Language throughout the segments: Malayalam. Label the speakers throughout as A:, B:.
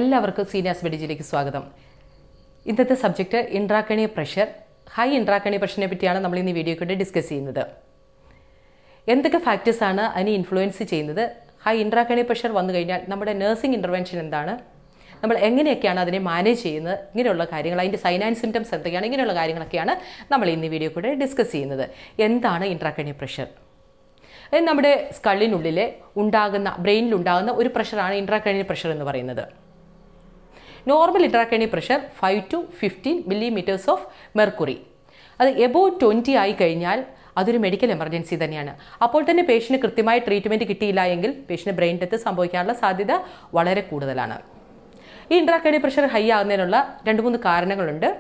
A: എല്ലാവർക്കും സീനിയാസ് ബെഡിജിലേക്ക് സ്വാഗതം ഇന്നത്തെ subject intracranial pressure high intracranial പ്രഷറിനെ പറ്റിയാണ് നമ്മൾ ഇന്ന് ഈ വീഡിയോ കൂടെ ഡിസ്കസ് ചെയ്യുന്നത് എന്തൊക്കെ ഫാക്ടേഴ്സാണ് അതിനെ ഇൻഫ്ലുവൻസ് ചെയ്യുന്നത് ഹൈ ഇൻട്രാക്കണിയ പ്രഷർ വന്നു കഴിഞ്ഞാൽ നമ്മുടെ നഴ്സിംഗ് ഇൻ്റർവെൻഷൻ എന്താണ് നമ്മൾ എങ്ങനെയൊക്കെയാണ് അതിനെ മാനേജ് ചെയ്യുന്നത് ഇങ്ങനെയുള്ള കാര്യങ്ങൾ അതിൻ്റെ സൈൻ ആൻഡ് സിംറ്റംസ് എന്തൊക്കെയാണ് ഇങ്ങനെയുള്ള കാര്യങ്ങളൊക്കെയാണ് നമ്മൾ ഇന്ന് ഈ വീഡിയോ കൂടെ ഡിസ്കസ് ചെയ്യുന്നത് എന്താണ് ഇൻട്രാക്കണിയ പ്രഷർ അത് നമ്മുടെ സ്കള്ളിനുള്ളിൽ ഉണ്ടാകുന്ന ബ്രെയിനിൽ ഉണ്ടാകുന്ന ഒരു പ്രഷറാണ് ഇൻട്രാക്രേണിയൽ പ്രഷർ എന്ന് പറയുന്നത് normal intracranial pressure five to fifteen millimetres of mercury അത് എബോ ട്വൻറ്റി ആയി കഴിഞ്ഞാൽ അതൊരു മെഡിക്കൽ എമർജൻസി തന്നെയാണ് അപ്പോൾ തന്നെ പേഷ്യന് കൃത്യമായ ട്രീറ്റ്മെൻറ്റ് കിട്ടിയില്ല എങ്കിൽ പേഷ്യന് ബ്രെയിൻ ഡെത്ത് സംഭവിക്കാനുള്ള സാധ്യത വളരെ കൂടുതലാണ് ഈ ഇൻട്രാക്രേണിയൽ പ്രഷർ ഹൈ ആകുന്നതിനുള്ള രണ്ട് മൂന്ന് കാരണങ്ങളുണ്ട്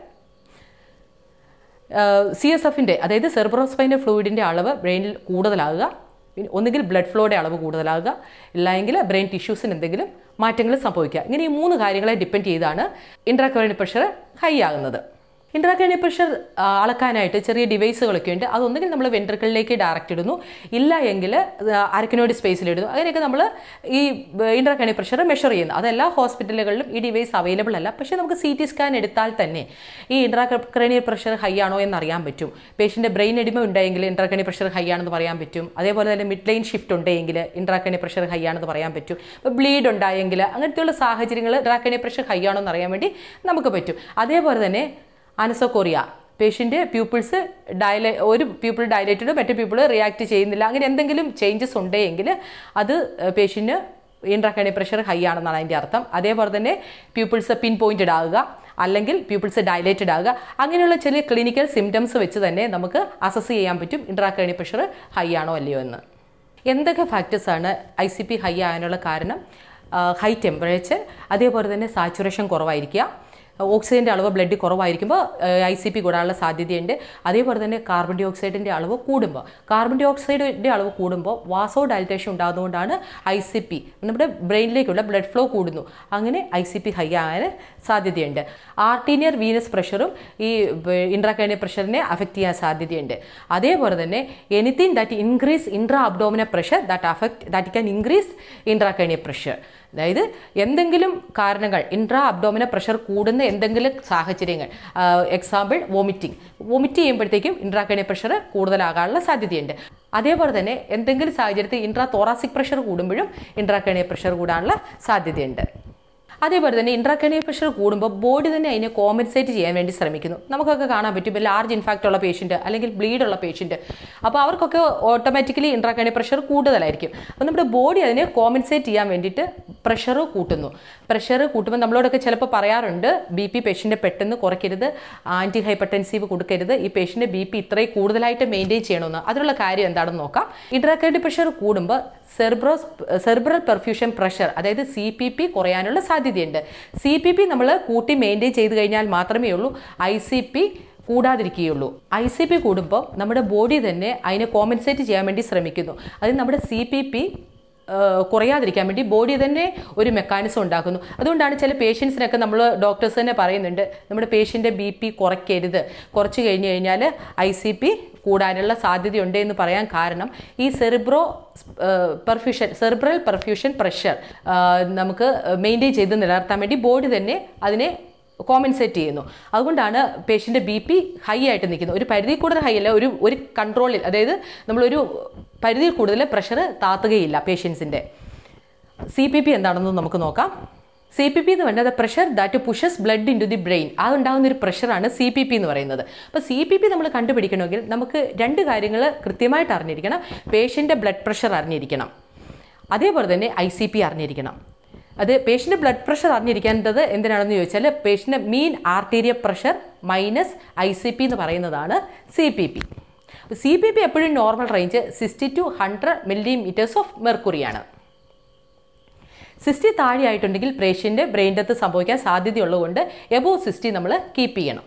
A: സി എസ് എഫിൻ്റെ അതായത് സെർബ്രോസ്പൈനൽ ഫ്ലൂയിഡിൻ്റെ അളവ് ബ്രെയിനിൽ കൂടുതലാകുക പിന്നെ ഒന്നുകിൽ ബ്ലഡ് ഫ്ലോയുടെ അളവ് കൂടുതലാകുക ഇല്ലെങ്കിൽ ബ്രെയിൻ ടിഷ്യൂസിന് എന്തെങ്കിലും മാറ്റങ്ങൾ സംഭവിക്കുക ഇങ്ങനെ ഈ മൂന്ന് കാര്യങ്ങളെ ഡിപ്പെൻഡ് ചെയ്താണ് ഇൻട്രാക്രേണിയൽ പ്രഷർ ഹൈ ആകുന്നത് ഇൻട്രാക്രേണിയൽ പ്രഷർ അളക്കാനായിട്ട് ചെറിയ ഡിവൈസുകളൊക്കെ ഉണ്ട് അതൊന്നുകിൽ നമ്മൾ വെൻട്രിക്കിളിലേക്ക് ഡയറക്റ്റ് ഇടുന്നു ഇല്ല എങ്കിൽ അരക്കിനോട് സ്പേസിലിടുന്നു അങ്ങനെയൊക്കെ നമ്മൾ ഈ ഇൻട്രാക്രേണിയൽ പ്രഷർ മെഷർ ചെയ്യുന്നു അതെല്ലാ ഹോസ്പിറ്റലുകളിലും ഈ ഡിവൈസ് അവൈലബിൾ അല്ല പക്ഷേ നമുക്ക് സി ടി സ്കാൻ എടുത്താൽ തന്നെ ഈ ഇൻട്രാക്രേണിയൽ പ്രഷർ ഹൈ ആണോ എന്ന് അറിയാൻ പറ്റും പേഷ്യൻ്റെ ബ്രെയിൻ എഡിമ ഉണ്ടെങ്കിൽ ഇൻട്രാക്രേണിയൽ പ്രഷർ ഹൈ ആണെന്ന് പറയാൻ പറ്റും അതേപോലെ തന്നെ മിഡ് ലൈൻ ഷിഫ്റ്റ് ഉണ്ടെങ്കിൽ ഇൻട്രാക്രേണിയൽ പ്രഷർ ഹൈ ആണെന്ന് പറയാൻ പറ്റും ഇപ്പോൾ ബ്ലീഡ് ഉണ്ടായെങ്കിൽ അങ്ങനത്തെയുള്ള സാഹചര്യങ്ങൾ ഇൻട്രാക്രേണിയൽ പ്രഷർ ഹൈ ആണോ എന്ന് അറിയാൻ വേണ്ടി നമുക്ക് പറ്റും അതേപോലെ തന്നെ അനസോക്കോറിയ പേഷ്യൻ്റ് പ്യൂപ്പിൾസ് ഡയലേ ഒരു പ്യൂപ്പിൾ ഡയലേറ്റഡ് മറ്റേ പ്യൂപ്പിൾ റിയാക്ട് ചെയ്യുന്നില്ല അങ്ങനെ എന്തെങ്കിലും ചേഞ്ചസ് ഉണ്ടെങ്കിൽ അത് പേഷ്യന് ഇൻട്രാക്രേണിയൽ പ്രഷർ ഹൈ ആണെന്നാണ് അതിൻ്റെ അർത്ഥം അതേപോലെ തന്നെ പ്യൂപ്പിൾസ് പിൻ പോയിൻറ്റഡ് ആകുക അല്ലെങ്കിൽ പ്യൂപ്പിൾസ് ഡയലേറ്റഡ് ആകുക അങ്ങനെയുള്ള ചില ക്ലിനിക്കൽ സിംറ്റംസ് വെച്ച് തന്നെ നമുക്ക് അസസ് ചെയ്യാൻ പറ്റും ഇൻട്രാക്രേണിയൽ പ്രഷർ ഹൈ ആണോ അല്ലയോ എന്ന് എന്തൊക്കെ ഫാക്ടേഴ്സാണ് ഐ സി പി ഹൈ ആകാനുള്ള കാരണം ഹൈ ടെമ്പറേച്ചർ അതേപോലെ തന്നെ സാച്ചുറേഷൻ കുറവായിരിക്കുക ഓക്സിജൻ്റെ അളവ് ബ്ലഡിൽ കുറവായിരിക്കുമ്പോൾ ഐ സി പി കൂടാനുള്ള സാധ്യതയുണ്ട് അതേപോലെ തന്നെ കാർബൺ ഡൈ ഓക്സൈഡിൻ്റെ അളവ് കൂടുമ്പോൾ കാർബൺ ഡൈ ഓക്സൈഡിൻ്റെ അളവ് കൂടുമ്പോൾ വാസോ ഡയലറ്റേഷൻ ഉണ്ടാകുന്നതുകൊണ്ടാണ് ഐ സി പി നമ്മുടെ ബ്രെയിനിലേക്കുള്ള ബ്ലഡ് ഫ്ലോ കൂടുന്നു അങ്ങനെ ഐ സി പി ഹൈ ആകാൻ സാധ്യതയുണ്ട് ആർട്ടീനിയർ വീനസ് പ്രഷറും ഈ ഇൻട്രാക്രേണിയൽ പ്രഷറിനെ അഫക്റ്റ് ചെയ്യാൻ സാധ്യതയുണ്ട് അതേപോലെ തന്നെ anything that increase intra abdominal pressure that affect that can increase intracranial pressure അതായത് എന്തെങ്കിലും കാരണങ്ങൾ ഇൻട്രാ അബ്ഡോമിന പ്രഷർ കൂടുന്ന എന്തെങ്കിലും സാഹചര്യങ്ങൾ എക്സാമ്പിൾ വോമിറ്റിംഗ് വോമിറ്റ് ചെയ്യുമ്പോഴത്തേക്കും ഇൻട്രാക്രേണിയൽ പ്രഷർ കൂടുതലാകാനുള്ള സാധ്യതയുണ്ട് അതേപോലെ തന്നെ എന്തെങ്കിലും സാഹചര്യത്തിൽ ഇൻട്രാ തോറാസിക് പ്രഷർ കൂടുമ്പോഴും ഇൻട്രാക്രേണിയൽ പ്രഷർ കൂടാനുള്ള സാധ്യതയുണ്ട് അതേപോലെ തന്നെ ഇൻട്രാക്രേണിയൽ പ്രഷർ കൂടുമ്പോൾ ബോഡി തന്നെ അതിനെ കോമ്പൻസേറ്റ് ചെയ്യാൻ വേണ്ടി ശ്രമിക്കുന്നു നമുക്കൊക്കെ കാണാൻ പറ്റും ഇപ്പോൾ ലാർജ് ഇൻഫാക്റ്റ് ഉള്ള പേഷ്യൻറ്റ് അല്ലെങ്കിൽ ബ്ലീഡ് ഉള്ള പേഷ്യൻറ്റ് അപ്പോൾ അവർക്കൊക്കെ ഓട്ടോമാറ്റിക്കലി ഇൻട്രാക്രേണിയൽ പ്രഷർ കൂടുതലായിരിക്കും അപ്പോൾ നമ്മുടെ ബോഡി അതിനെ കോമ്പൻസേറ്റ് ചെയ്യാൻ വേണ്ടിയിട്ട് പ്രഷർ കൂട്ടുന്നു പ്രഷർ കൂട്ടുമ്പോൾ നമ്മളോടൊക്കെ ചിലപ്പോൾ പറയാറുണ്ട് ബി പി പേഷ്യൻ്റ് പെട്ടെന്ന് കുറയ്ക്കരുത് ആൻറ്റി ഹൈപ്പർടെൻസീവ് കൊടുക്കരുത് ഈ പേഷ്യൻ്റെ ബി പി ഇത്രയും കൂടുതലായിട്ട് മെയിൻറ്റെയിൻ ചെയ്യണമെന്ന് അതിനുള്ള കാര്യം എന്താണെന്ന് നോക്കാം ഇൻട്രാക്രേണിയൽ പ്രഷർ കൂടുമ്പോൾ സെർബ്രോസ് സെർബ്രൽ പെർഫ്യൂഷൻ പ്രഷർ അതായത് സി പി പി കുറയാനുള്ള സാധ്യതയുണ്ട് സി പി പി നമ്മൾ കൂട്ടി മെയിൻറ്റെയിൻ ചെയ്ത് കഴിഞ്ഞാൽ മാത്രമേ ഉള്ളൂ ഐ സി പി കൂടാതിരിക്കുകയുള്ളൂ ഐ സി പി കൂടുമ്പോൾ നമ്മുടെ ബോഡി തന്നെ അതിനെ കോമ്പൻസേറ്റ് ചെയ്യാൻ വേണ്ടി ശ്രമിക്കുന്നു അത് നമ്മുടെ സി പി പി കുറയാതിരിക്കാൻ വേണ്ടി ബോഡി തന്നെ ഒരു മെക്കാനിസം ഉണ്ടാക്കുന്നു അതുകൊണ്ടാണ് ചില പേഷ്യൻസിനൊക്കെ നമ്മൾ ഡോക്ടേഴ്സ് തന്നെ പറയുന്നുണ്ട് നമ്മുടെ പേഷ്യൻ്റെ ബി പി കുറയ്ക്കരുത് കുറച്ച് കഴിഞ്ഞ് കഴിഞ്ഞാൽ ഐ സി പി കൂടാനുള്ള സാധ്യതയുണ്ട് എന്ന് പറയാൻ കാരണം ഈ cerebro perfusion cerebral perfusion pressure നമുക്ക് മെയിൻറ്റെയിൻ ചെയ്ത് നിലനിർത്താൻ വേണ്ടി ബോഡി തന്നെ അതിനെ കോമ്പൻസേറ്റ് ചെയ്യുന്നു അതുകൊണ്ടാണ് പേഷ്യൻ്റെ ബി പി ഹൈ ആയിട്ട് നിൽക്കുന്നത് ഒരു പരിധി കൂടുതൽ ഹൈ അല്ല ഒരു ഒരു കൺട്രോളിൽ അതായത് നമ്മളൊരു പരിധിയിൽ കൂടുതൽ പ്രഷർ താത്തുകയില്ല പേഷ്യൻസിൻ്റെ സി പി പി എന്താണെന്ന് നമുക്ക് നോക്കാം സി പി പി എന്ന് പറഞ്ഞാൽ pressure that pushes blood into the brain അതുണ്ടാകുന്ന ഒരു പ്രഷറാണ് സി പി പി എന്ന് പറയുന്നത് അപ്പോൾ സി പി പി നമ്മൾ കണ്ടുപിടിക്കണമെങ്കിൽ നമുക്ക് രണ്ട് കാര്യങ്ങൾ കൃത്യമായിട്ട് അറിഞ്ഞിരിക്കണം പേഷ്യൻ്റെ ബ്ലഡ് പ്രഷർ അറിഞ്ഞിരിക്കണം അതേപോലെ തന്നെ ഐ സി പി അറിഞ്ഞിരിക്കണം അത് പേഷ്യൻ്റെ ബ്ലഡ് പ്രഷർ അറിഞ്ഞിരിക്കേണ്ടത് എന്തിനാണെന്ന് ചോദിച്ചാൽ പേഷ്യൻ്റെ mean arterial pressure minus I C P എന്ന് പറയുന്നതാണ് C P P C P P എപ്പോഴും normal range sixty to hundred millimetres of മെർക്കുറിയാണ് സിക്സ്റ്റി താഴെ ആയിട്ടുണ്ടെങ്കിൽ പേഷ്യൻ്റ് ബ്രെയിൻ ഡെത്ത് സംഭവിക്കാൻ സാധ്യതയുള്ളതുകൊണ്ട് എബോ സിക്സ്റ്റി നമ്മൾ കീപ്പ് ചെയ്യണം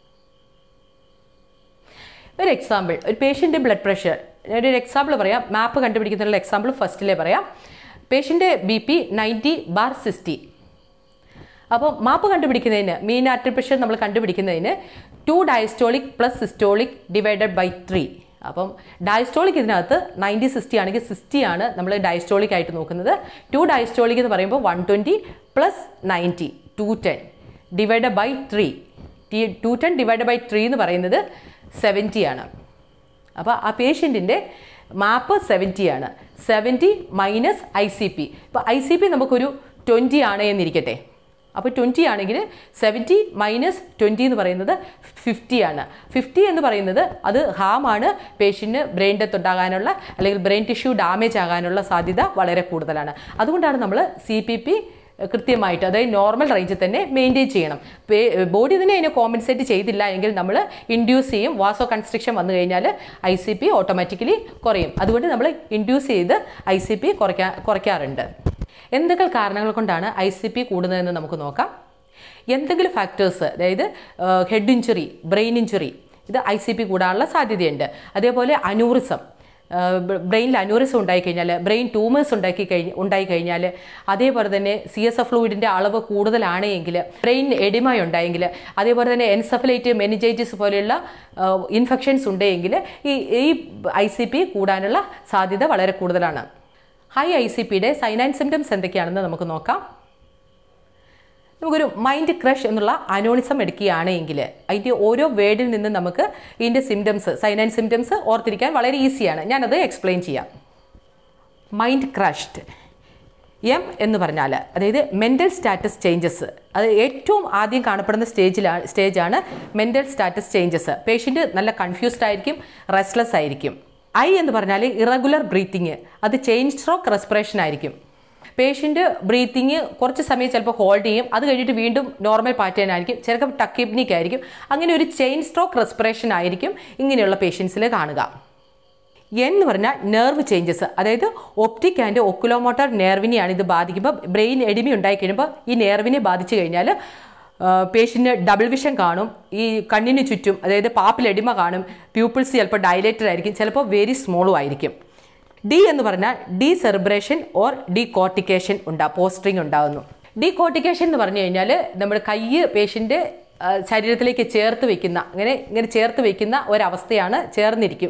A: ഒരു എക്സാമ്പിൾ ഒരു പേഷ്യൻ്റെ ബ്ലഡ് പ്രഷർ ഒരു എക്സാമ്പിൾ പറയാം മാപ്പ് കണ്ടുപിടിക്കുന്നതിനുള്ള എക്സാമ്പിൾ ഫസ്റ്റിലെ പറയാം പേഷ്യൻ്റെ B P ninety bar sixty അപ്പോൾ മാപ്പ് കണ്ടുപിടിക്കുന്നതിന് മീൻ ആർട്ടറി പ്രഷർ നമ്മൾ കണ്ടുപിടിക്കുന്നതിന് to diastolic plus systolic divided by three അപ്പം ഡയസ്റ്റോളിക് ഇതിനകത്ത് നയൻറ്റി സിക്സ്റ്റി ആണെങ്കിൽ സിക്സ്റ്റി ആണ് നമ്മൾ ഡയസ്റ്റോളിക് ആയിട്ട് നോക്കുന്നത് ടു ഡയസ്റ്റോളിക് എന്ന് പറയുമ്പോൾ one twenty plus ninety two ten divide by three ടി two ten divide by three എന്ന് പറയുന്നത് സെവൻറ്റി ആണ് അപ്പോൾ ആ പേഷ്യൻറ്റിൻ്റെ മാപ്പ് സെവൻറ്റി ആണ് seventy minus I C P ഇപ്പോൾ ഐ സി പി നമുക്കൊരു ട്വൻറ്റി ആണ് എന്നിരിക്കട്ടെ അപ്പോൾ ട്വൻറ്റി ആണെങ്കിൽ സെവൻറ്റി മൈനസ് ട്വൻറ്റി എന്ന് പറയുന്നത് ഫിഫ്റ്റി ആണ് ഫിഫ്റ്റി എന്ന് പറയുന്നത് അത് ഹാമാണ് പേഷ്യൻറ്റിന് ബ്രെയിൻ ഡെത്ത് ഉണ്ടാകാനുള്ള അല്ലെങ്കിൽ ബ്രെയിൻ ടിഷ്യൂ ഡാമേജ് ആകാനുള്ള സാധ്യത വളരെ കൂടുതലാണ് അതുകൊണ്ടാണ് നമ്മൾ സി പി പി കൃത്യമായിട്ട് അതായത് നോർമൽ റേഞ്ചിൽ തന്നെ മെയിൻറ്റെയിൻ ചെയ്യണം ബോഡി തന്നെ അതിനെ കോമ്പൻസേറ്റ് ചെയ്തില്ല എങ്കിൽ നമ്മൾ ഇൻഡ്യൂസ് ചെയ്യും വാസോ കൺസ്ട്രക്ഷൻ വന്നു കഴിഞ്ഞാൽ ഐ സി പി ഓട്ടോമാറ്റിക്കലി കുറയും അതുകൊണ്ട് നമ്മൾ ഇൻഡ്യൂസ് ചെയ്ത് ഐ സി പി കുറയ്ക്കാ കുറയ്ക്കാറുണ്ട് എന്തൊക്കെ കാരണങ്ങൾ കൊണ്ടാണ് ഐ സി പി കൂടുന്നതെന്ന് നമുക്ക് നോക്കാം എന്തെങ്കിലും ഫാക്ടേഴ്സ് അതായത് ഹെഡ് ഇഞ്ചുറി ബ്രെയിൻ ഇഞ്ചുറി ഇത് ഐ സി പി കൂടാനുള്ള സാധ്യതയുണ്ട് അതേപോലെ അനൂറിസം ബ്രെയിനിൽ അനൂറിസം ഉണ്ടായിക്കഴിഞ്ഞാൽ ബ്രെയിൻ ട്യൂമേഴ്സ് ഉണ്ടാക്കി കഴിഞ്ഞ് ഉണ്ടായി കഴിഞ്ഞാൽ അതേപോലെ തന്നെ സി എസ് എഫ് ഫ്ലൂയിഡിൻ്റെ അളവ് കൂടുതലാണ് എങ്കിൽ ബ്രെയിൻ എഡിമ ഉണ്ടായെങ്കിൽ അതേപോലെ തന്നെ എൻസഫലൈറ്റ് മെനിജൈറ്റിസ് പോലെയുള്ള ഇൻഫെക്ഷൻസ് ഉണ്ടെങ്കിൽ ഈ ഈ ഐ സി പി കൂടാനുള്ള സാധ്യത വളരെ കൂടുതലാണ് ഹൈ ഐ സി പിയുടെ സൈൻ ആൻഡ് സിംറ്റംസ് എന്തൊക്കെയാണെന്ന് നമുക്ക് നോക്കാം നമുക്കൊരു മൈൻഡ് ക്രഷ് എന്നുള്ള അനോണിസം എടുക്കുകയാണെങ്കിൽ അതിൻ്റെ ഓരോ വേർഡിൽ നിന്ന് നമുക്ക് ഇതിൻ്റെ സിംറ്റംസ് സൈൻ ആൻഡ് സിംറ്റംസ് ഓർത്തിരിക്കാൻ വളരെ ഈസിയാണ് ഞാനത് എക്സ്പ്ലെയിൻ ചെയ്യാം മൈൻഡ് ക്രഷ്ഡ് എം എന്ന് പറഞ്ഞാൽ അതായത് മെൻ്റൽ സ്റ്റാറ്റസ് ചേഞ്ചസ് അത് ഏറ്റവും ആദ്യം കാണപ്പെടുന്ന സ്റ്റേജിലാണ് സ്റ്റേജാണ് മെൻ്റൽ സ്റ്റാറ്റസ് ചേഞ്ചസ് പേഷ്യൻ്റ് നല്ല കൺഫ്യൂസ്ഡ് ആയിരിക്കും റെസ്റ്റ്ലെസ് ആയിരിക്കും ഐ എന്ന് പറഞ്ഞാൽ ഇറഗുലർ ബ്രീത്തിങ് അത് ചെയിൻ സ്ട്രോക്ക് റെസ്പിറേഷൻ ആയിരിക്കും പേഷ്യൻ്റ് ബ്രീത്തിങ് കുറച്ച് സമയം ചിലപ്പോൾ ഹോൾഡ് ചെയ്യും അത് കഴിഞ്ഞിട്ട് വീണ്ടും നോർമൽ പാറ്റേൺ ആയിരിക്കും ചിലപ്പോൾ ടക്കിബ്നിക് ആയിരിക്കും അങ്ങനെ ഒരു ചെയിൻ സ്ട്രോക്ക് റെസ്പിറേഷൻ ആയിരിക്കും ഇങ്ങനെയുള്ള പേഷ്യൻസിൽ കാണുക എന്ന് പറഞ്ഞാൽ നെർവ് ചേഞ്ചസ് അതായത് ഒപ്റ്റിക് ആൻഡ് ഒക്കുലോമോട്ടർ നെർവിനെയാണ് ഇത് ബാധിക്കുമ്പോൾ ബ്രെയിൻ എഡിമി ഉണ്ടായി കഴിയുമ്പോൾ ഈ നെർവിനെ ബാധിച്ചു കഴിഞ്ഞാൽ പേഷ്യന് ഡബിൾ വിഷൻ കാണും ഈ കണ്ണിന് ചുറ്റും അതായത് പാപ്പിൽ എഡിമ കാണും പ്യൂപ്പിൾസ് ചിലപ്പോൾ ഡയലേറ്റഡ് ആയിരിക്കും ചിലപ്പോൾ വെരി സ്മോളും ആയിരിക്കും ഡി എന്ന് പറഞ്ഞാൽ decerebration or decortication ഉണ്ടാ പോസ്റ്ററിങ് ഉണ്ടാകുന്നു ഡി കോർട്ടിക്കേഷൻ എന്ന് പറഞ്ഞു കഴിഞ്ഞാൽ നമ്മുടെ കൈ പേഷ്യൻ്റ് ശരീരത്തിലേക്ക് ചേർത്ത് വെക്കുന്ന അങ്ങനെ ഇങ്ങനെ ചേർത്ത് വെക്കുന്ന ഒരവസ്ഥയാണ് ചേർന്നിരിക്കും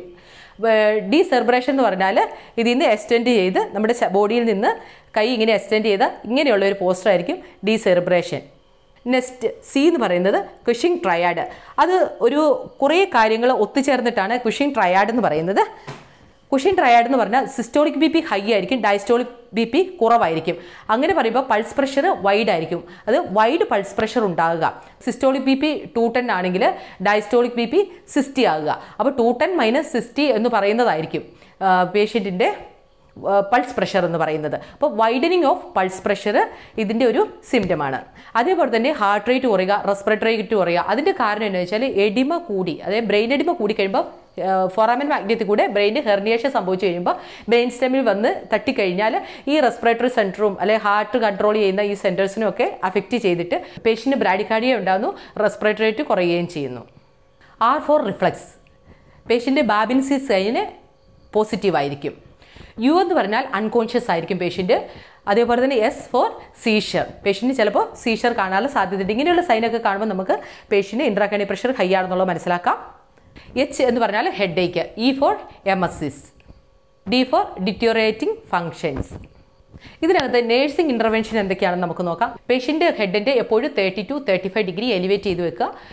A: ഡി സെർബ്രേഷൻ എന്ന് പറഞ്ഞാൽ ഇതിൽ നിന്ന് എക്സ്റ്റെൻഡ് ചെയ്ത് നമ്മുടെ ബോഡിയിൽ നിന്ന് കൈ ഇങ്ങനെ എക്സ്റ്റെൻഡ് ചെയ്ത ഇങ്ങനെയുള്ള ഒരു പോസ്റ്റർ ആയിരിക്കും ഡി സെർബ്രേഷൻ നെക്സ്റ്റ് സി എന്ന് പറയുന്നത് കുഷിംഗ് ട്രയാഡ് അത് ഒരു കുറേ കാര്യങ്ങൾ ഒത്തുചേർന്നിട്ടാണ് കുഷിംഗ് ട്രയാഡ് എന്ന് പറയുന്നത് കുഷിൻ ട്രയാഡ് എന്ന് പറഞ്ഞാൽ സിസ്റ്റോളിക് ബി പി ഹൈ ആയിരിക്കും ഡയസ്റ്റോളിക് ബി പി കുറവായിരിക്കും അങ്ങനെ പറയുമ്പോൾ പൾസ് പ്രഷർ വൈഡ് ആയിരിക്കും അത് വൈഡ് പൾസ് പ്രഷർ ഉണ്ടാകുക systolic B P two ten ആണെങ്കിൽ ഡയസ്റ്റോളിക് ബി പി സിക്സ്റ്റി ആകുക അപ്പോൾ ടു ടെൻ മൈനസ് സിക്സ്റ്റി എന്ന് പറയുന്നതായിരിക്കും പേഷ്യൻറ്റിൻ്റെ പൾസ് പ്രഷർ എന്ന് പറയുന്നത് അപ്പോൾ വൈഡനിങ് ഓഫ് പൾസ് പ്രഷർ ഇതിൻ്റെ ഒരു സിംറ്റമാണ് അതേപോലെ തന്നെ ഹാർട്ട് റേറ്റ് കുറയുക റെസ്പിറേറ്ററി റേറ്റ് കുറയുക അതിൻ്റെ കാരണം എന്ന് വെച്ചാൽ എഡിമ കൂടി അതായത് ബ്രെയിൻ എഡിമ കൂടി കഴിയുമ്പോൾ ഫൊറാമൻ മാഗ്നത്തിൽ കൂടെ ബ്രെയിനിന് ഹെർണിയേഷൻ സംഭവിച്ചു കഴിയുമ്പോൾ ബ്രെയിൻ സ്റ്റെമിൽ വന്ന് തട്ടിക്കഴിഞ്ഞാൽ ഈ റെസ്പിറേറ്ററി സെൻറ്ററും അല്ലെങ്കിൽ ഹാർട്ട് കൺട്രോൾ ചെയ്യുന്ന ഈ സെൻറ്റേഴ്സിനും ഒക്കെ അഫക്റ്റ് ചെയ്തിട്ട് പേഷ്യൻറ്റ് ബ്രാഡിക്കാർഡിയ ഉണ്ടാകുന്നു റെസ്പിറേറ്ററി റേറ്റ് കുറയുകയും ചെയ്യുന്നു R for reflex patient Babinski sign positive ആയിരിക്കും യു എന്ന് പറഞ്ഞാൽ അൺകോൺഷ്യസ് ആയിരിക്കും പേഷ്യൻ്റ് അതേപോലെ തന്നെ എസ് ഫോർ സീഷർ പേഷ്യൻറ്റ് ചിലപ്പോൾ സീഷർ കാണാനുള്ള സാധ്യതയുണ്ട് ഇങ്ങനെയുള്ള സൈനൊക്കെ കാണുമ്പോൾ നമുക്ക് പേഷ്യൻ്റ് ഇൻട്രാക്കണി പ്രഷർ ഹൈ ആണെന്നുള്ളത് മനസ്സിലാക്കാം എച്ച് എന്ന് പറഞ്ഞാൽ headache E for emesis D for deteriorating functions ഇതിനകത്ത് നേഴ്സിംഗ് ഇൻ്റർവെൻഷൻ എന്തൊക്കെയാണെന്ന് നമുക്ക് നോക്കാം പേഷ്യൻ്റ് ഹെഡിൻ്റെ എപ്പോഴും thirty to thirty five degree elevate ചെയ്ത്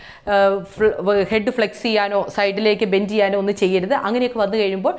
A: വെക്കുക ഹെഡ് ഫ്ലെക്സ് ചെയ്യാനോ സൈഡിലേക്ക് ബെൻഡ് ചെയ്യാനോ ഒന്നും ചെയ്യരുത് അങ്ങനെയൊക്കെ വന്നു കഴിയുമ്പോൾ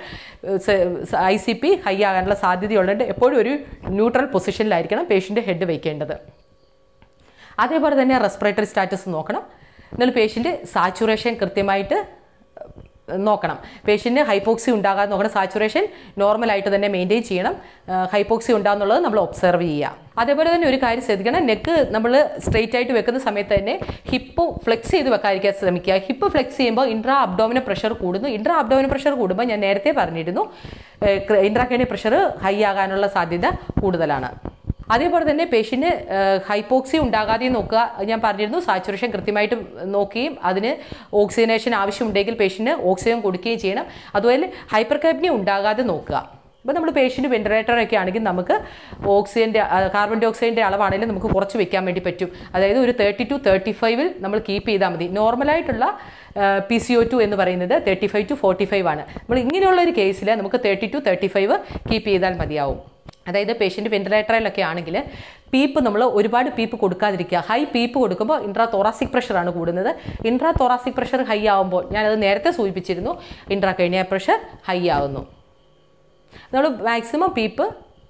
A: ഐ സി പി ഹൈ ആകാനുള്ള സാധ്യതയുള്ളതുകൊണ്ട് എപ്പോഴും ഒരു ന്യൂട്രൽ പൊസിഷനിലായിരിക്കണം പേഷ്യൻ്റ് ഹെഡ് വയ്ക്കേണ്ടത് അതേപോലെ തന്നെ റെസ്പിറേറ്ററി സ്റ്റാറ്റസ് നോക്കണം എന്നാൽ പേഷ്യൻ്റ് സാച്ചുറേഷൻ കൃത്യമായിട്ട് നോക്കണം പേഷ്യൻറ്റിന് ഹൈപ്പോക്സി ഉണ്ടാകാതെ നോക്കണം സാച്ചുറേഷൻ നോർമലായിട്ട് തന്നെ മെയിൻറ്റെയിൻ ചെയ്യണം ഹൈപ്പോക്സി ഉണ്ടാകുന്നുള്ളത് നമ്മൾ ഒബ്സർവ് ചെയ്യുക അതേപോലെ തന്നെ ഒരു കാര്യം ശ്രദ്ധിക്കണം നെക്ക് നമ്മൾ സ്ട്രെയിറ്റ് ആയിട്ട് വെക്കുന്ന സമയത്ത് തന്നെ ഹിപ്പ് ഫ്ലെക്സ് ചെയ്ത് വെക്കാതിരിക്കാൻ ശ്രമിക്കുക ഹിപ്പ് ഫ്ലെക്സ് ചെയ്യുമ്പോൾ ഇൻട്രാ അബ്ഡോമിന പ്രഷർ കൂടുന്നു ഇൻട്രാ അബ്ഡോമിന പ്രഷർ കൂടുമ്പോൾ ഞാൻ നേരത്തെ പറഞ്ഞിരുന്നു ഇൻട്രാക്കേണിയ പ്രഷർ ഹൈ ആകാനുള്ള സാധ്യത കൂടുതലാണ് അതേപോലെ തന്നെ പേഷ്യൻറ്റ് ഹൈപ്പോക്സി ഉണ്ടാകാതെ നോക്കുക ഞാൻ പറഞ്ഞിരുന്നു സാച്ചുറേഷൻ കൃത്യമായിട്ട് നോക്കുകയും അതിന് ഓക്സിജനേഷൻ ആവശ്യമുണ്ടെങ്കിൽ പേഷ്യൻറ്റ് ഓക്സിജൻ കൊടുക്കുകയും ചെയ്യണം അതുപോലെ ഹൈപ്പർ കാപ്നി ഉണ്ടാകാതെ നോക്കുക ഇപ്പോൾ നമ്മൾ പേഷ്യൻ്റ് വെൻറ്റിലേറ്ററൊക്കെ ആണെങ്കിൽ നമുക്ക് ഓക്സിജൻ്റെ കാർബൺ ഡൈ ഓക്സൈഡിൻ്റെ അളവാണെങ്കിലും നമുക്ക് കുറച്ച് വെക്കാൻ വേണ്ടി പറ്റും അതായത് ഒരു തേർട്ടി ടു തേർട്ടി ഫൈവിൽ നമ്മൾ കീപ്പ് ചെയ്താൽ മതി നോർമലായിട്ടുള്ള പി സി ഒ ടു എന്ന് പറയുന്നത് thirty five to forty five ആണ് നമ്മൾ ഇങ്ങനെയുള്ള ഒരു കേസിൽ നമുക്ക് thirty to thirty five keep ചെയ്താൽ മതിയാവും അതായത് പേഷ്യൻ്റ് വെൻറ്റിലേറ്ററിലൊക്കെ ആണെങ്കിൽ പീപ്പ് നമ്മൾ ഒരുപാട് പീപ്പ് കൊടുക്കാതിരിക്കുക ഹൈ പീപ്പ് കൊടുക്കുമ്പോൾ ഇൻട്രാ തോറാസിക് പ്രഷറാണ് കൂടുന്നത് ഇൻട്രാ തോറാസിക് പ്രഷർ ഹൈ ആവുമ്പോൾ ഞാനത് നേരത്തെ സൂചിപ്പിച്ചിരുന്നു ഇൻട്രാ കഴിഞ്ഞ പ്രഷർ ഹൈ ആവുന്നു നമ്മൾ മാക്സിമം പീപ്പ്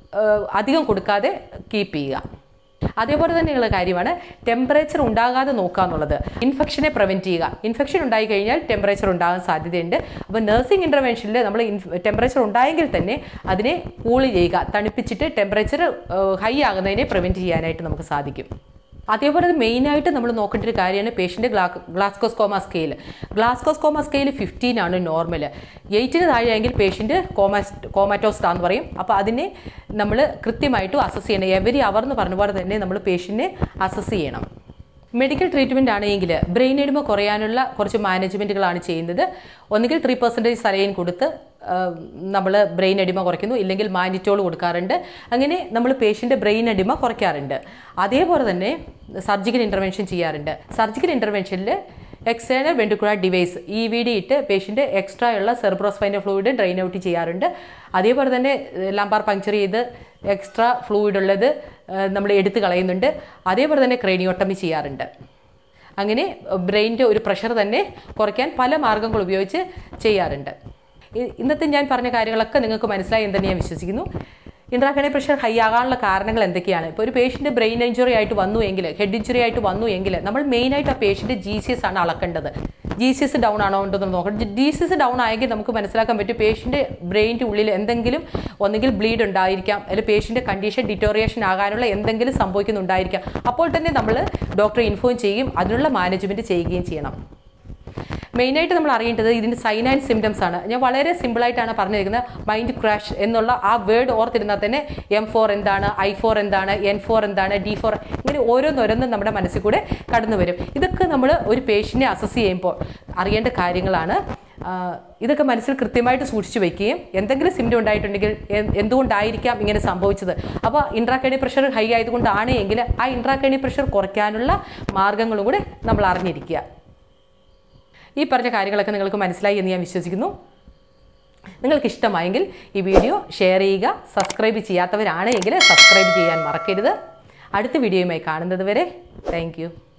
A: അധികം കൊടുക്കാതെ കീപ്പ് ചെയ്യുക അതേപോലെ തന്നെയുള്ള കാര്യമാണ് ടെമ്പറേച്ചർ ഉണ്ടാകാതെ നോക്കുക എന്നുള്ളത് ഇൻഫെക്ഷനെ പ്രിവെൻറ്റ് ചെയ്യുക ഇൻഫെക്ഷൻ ഉണ്ടായി കഴിഞ്ഞാൽ ടെമ്പറേച്ചർ ഉണ്ടാകാൻ സാധ്യതയുണ്ട് അപ്പോൾ നഴ്സിംഗ് ഇൻ്റർവെൻഷനിൽ നമ്മൾ ടെമ്പറേച്ചർ ഉണ്ടായെങ്കിൽ തന്നെ അതിനെ കൂൾ ചെയ്യുക തണുപ്പിച്ചിട്ട് ടെമ്പറേച്ചർ ഹൈ ആകുന്നതിനെ പ്രിവെൻറ്റ് ചെയ്യാനായിട്ട് നമുക്ക് സാധിക്കും അതേപോലെ മെയിനായിട്ട് നമ്മൾ നോക്കേണ്ട ഒരു കാര്യമാണ് പേഷ്യൻ്റ് ഗ്ലാ Glasgow coma scale Glasgow coma scale fifteen ആണ് നോർമൽ എയ്റ്റിന് താഴെയെങ്കിൽ പേഷ്യൻ്റ് കോമാസ് കോമാറ്റോസ്റ്റാ എന്ന് പറയും അപ്പോൾ അതിനെ നമ്മൾ കൃത്യമായിട്ടും അസസ് ചെയ്യണം എവരി അവർ എന്ന് പറഞ്ഞ പോലെ തന്നെ നമ്മൾ പേഷ്യൻറ്റിനെ അസസ് ചെയ്യണം മെഡിക്കൽ ട്രീറ്റ്മെൻ്റ് ആണെങ്കിൽ ബ്രെയിൻ എഡിമ കുറയാനുള്ള കുറച്ച് മാനേജ്മെൻറ്റുകളാണ് ചെയ്യുന്നത് ഒന്നുകിൽ ത്രീ പെർസെൻറ്റേജ് സലൈൻ കൊടുത്ത് നമ്മൾ ബ്രെയിൻ അടിമ കുറയ്ക്കുന്നു ഇല്ലെങ്കിൽ മാനിറ്റോൾ കൊടുക്കാറുണ്ട് അങ്ങനെ നമ്മൾ പേഷ്യൻ്റെ ബ്രെയിൻ അടിമ കുറയ്ക്കാറുണ്ട് അതേപോലെ തന്നെ സർജിക്കൽ ഇൻ്റർവെൻഷൻ ചെയ്യാറുണ്ട് സർജിക്കൽ ഇൻ്റർവെൻഷനിൽ external ventricular device E V D ഇട്ട് പേഷ്യൻ്റ് എക്സ്ട്രാ ഉള്ള സെർബ്രോസ്പൈനൽ ഫ്ലൂയിഡ് ഡ്രെയിൻ ഔട്ട് ചെയ്യാറുണ്ട് അതേപോലെ തന്നെ ലംബാർ പങ്ക്ചർ ചെയ്ത് എക്സ്ട്രാ ഫ്ലൂയിഡ് ഉള്ളത് നമ്മൾ എടുത്തു കളയുന്നുണ്ട് അതേപോലെ തന്നെ ക്രേനിയോട്ടമി ചെയ്യാറുണ്ട് അങ്ങനെ ബ്രെയിനിൻ്റെ ഒരു പ്രഷർ തന്നെ കുറയ്ക്കാൻ പല മാർഗ്ഗങ്ങൾ ഉപയോഗിച്ച് ചെയ്യാറുണ്ട് ഇന്നത്തെ ഞാൻ പറഞ്ഞ കാര്യങ്ങളൊക്കെ നിങ്ങൾക്ക് മനസ്സിലായി എന്ന് തന്നെ ഞാൻ വിശ്വസിക്കുന്നു ഇൻട്രാക്രണി പ്രഷർ ഹൈ ആകാനുള്ള കാരണങ്ങൾ എന്തൊക്കെയാണ് ഇപ്പോൾ ഒരു പേഷ്യൻ്റ് ബ്രെയിൻ ഇഞ്ചുറി ആയിട്ട് വന്നു എങ്കിൽ ഹെഡ് ഇഞ്ചുറി ആയിട്ട് വന്നു എങ്കിൽ നമ്മൾ മെയിനായിട്ട് ആ പേഷ്യൻ്റ് ജി സി എസ് ആണ് അളക്കേണ്ടത് ജി സി എസ് ഡൗൺ ആണോ ഉണ്ടോ എന്ന് നോക്കണം ജി സി എസ് ഡൗൺ ആയെങ്കിൽ നമുക്ക് മനസ്സിലാക്കാൻ പറ്റും പേഷ്യൻ്റ് ബ്രെയിൻ്റെ ഉള്ളിൽ എന്തെങ്കിലും ഒന്നുകിൽ ബ്ലീഡ് ഉണ്ടായിരിക്കാം അല്ലെങ്കിൽ പേഷ്യൻ്റെ കണ്ടീഷൻ ഡിറ്റോറിയേഷൻ ആകാനുള്ള എന്തെങ്കിലും സംഭവിക്കുന്നുണ്ടായിരിക്കാം അപ്പോൾ തന്നെ നമ്മൾ ഡോക്ടറെ ഇൻഫോം ചെയ്യും അതിനുള്ള മാനേജ്മെൻറ്റ് ചെയ്യുകയും ചെയ്യണം മെയിനായിട്ട് നമ്മൾ അറിയേണ്ടത് ഇതിൻ്റെ സൈൻ ആൻഡ് സിംറ്റംസ് ആണ് ഞാൻ വളരെ സിമ്പിളായിട്ടാണ് പറഞ്ഞിരിക്കുന്നത് മൈൻഡ് ക്രാഷ് എന്നുള്ള ആ വേർഡ് ഓർത്തിരുന്നാൽ തന്നെ എം ഫോർ എന്താണ് ഐ ഫോർ എന്താണ് എൻ ഫോർ എന്താണ് ഡി ഫോർ ഇങ്ങനെ ഓരോന്നോരോന്നും നമ്മുടെ മനസ്സിൽ കൂടെ കടന്നു വരും ഇതൊക്കെ നമ്മൾ ഒരു പേഷ്യൻറ്റിനെ അസസ് ചെയ്യുമ്പോൾ അറിയേണ്ട കാര്യങ്ങളാണ് ഇതൊക്കെ മനസ്സിൽ കൃത്യമായിട്ട് സൂക്ഷിച്ചു വെക്കുകയും എന്തെങ്കിലും സിംറ്റം ഉണ്ടായിട്ടുണ്ടെങ്കിൽ എന്തുകൊണ്ടായിരിക്കാം ഇങ്ങനെ സംഭവിച്ചത് അപ്പോൾ ഇൻട്രാക്കേണി പ്രഷർ ഹൈ ആയതുകൊണ്ടാണ് എങ്കിൽ ആ ഇൻട്രാക്കേണി പ്രഷർ കുറയ്ക്കാനുള്ള മാർഗങ്ങളും കൂടെ നമ്മൾ അറിഞ്ഞിരിക്കുക ഈ പറഞ്ഞ കാര്യങ്ങളൊക്കെ നിങ്ങൾക്ക് മനസ്സിലായി എന്ന് ഞാൻ വിശ്വസിക്കുന്നു നിങ്ങൾക്ക് ഇഷ്ടമായെങ്കിൽ ഈ വീഡിയോ ഷെയർ ചെയ്യുക സബ്സ്ക്രൈബ് ചെയ്യാത്തവരാണെങ്കിൽ സബ്സ്ക്രൈബ് ചെയ്യാൻ മറക്കരുത് അടുത്ത വീഡിയോയുമായി കാണുന്നത് വരെ താങ്ക്